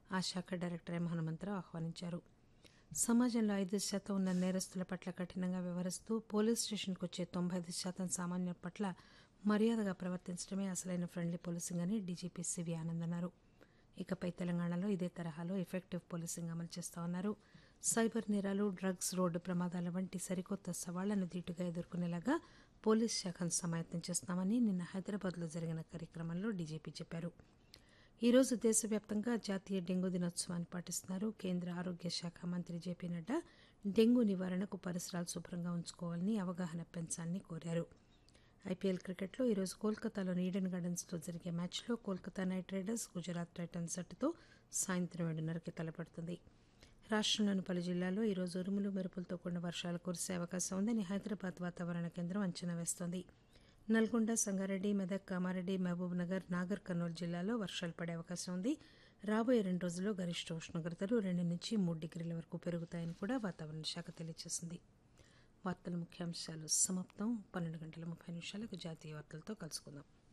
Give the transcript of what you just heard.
ఆ శాఖ director M Hanumantharao ఆహ్వానించారు సమాజంలో ఐదు శాతం ఉన్న నేరస్తుల పట్ల కఠినంగా వ్యవహరిస్తూ పోలీస్ స్టేషన్కు వచ్చే తొంభై ఐదు శాతం సామాన్యుల పట్ల మర్యాదగా ప్రవర్తించడమే అసలైన ఫ్రెండ్లీ పోలీసింగ్ అని డీజీపీ సివి ఆనంద్ అన్నారు ఇకపై తెలంగాణలో ఇదే తరహాలో ఎఫెక్టివ్ పోలీసింగ్ అమలు చేస్తామన్నారు సైబర్ నేరాలు డ్రగ్స్ రోడ్డు ప్రమాదాల వంటి సరికొత్త సవాళ్లను ధీటుగా ఎదుర్కొనేలాగా పోలీస్ శాఖను సమాయత్తం చేస్తామని నిన్న హైదరాబాద్లో జరిగిన కార్యక్రమంలో డీజీపీ చెప్పారు ఈ రోజు దేశవ్యాప్తంగా జాతీయ డెంగూ దినోత్సవాన్ని పాటిస్తున్నారు కేంద్ర ఆరోగ్య శాఖ మంత్రి జేపీ నడ్డా డెంగూ నివారణకు పరిసరాలు శుభ్రంగా ఉంచుకోవాలని అవగాహన పెంచాలని కోరారు ఐపీఎల్ క్రికెట్లో ఈరోజు కోల్కతాలోని ఈడెన్ గార్డెన్స్లో జరిగే మ్యాచ్లో Kolkata Knight Riders Gujarat Titans జట్టుతో సాయంత్రం ఏడున్నరకి తలపడుతుంది రాష్టంలోని పలు జిల్లాల్లో ఈరోజు ఉరుములు మెరుపులతో కూడిన వర్షాలు కురిసే అవకాశం ఉందని హైదరాబాద్ వాతావరణ కేంద్రం అంచనా వేస్తోంది నల్గొండ సంగారెడ్డి మెదక్ కామారెడ్డి మహబూబ్ నగర్ నాగర్ కర్నూలు జిల్లాలో వర్షాలు పడే అవకాశం ఉంది రాబోయే రెండు రోజుల్లో గరిష్ట ఉష్ణోగ్రతలు రెండు నుంచి మూడు డిగ్రీల వరకు పెరుగుతాయని కూడా వాతావరణ శాఖ తెలియజేసింది వార్తల ముఖ్యాంశాలు సమాప్తం పన్నెండు గంటల ముప్పై నిమిషాలకు జాతీయ వార్తలతో కలుసుకుందాం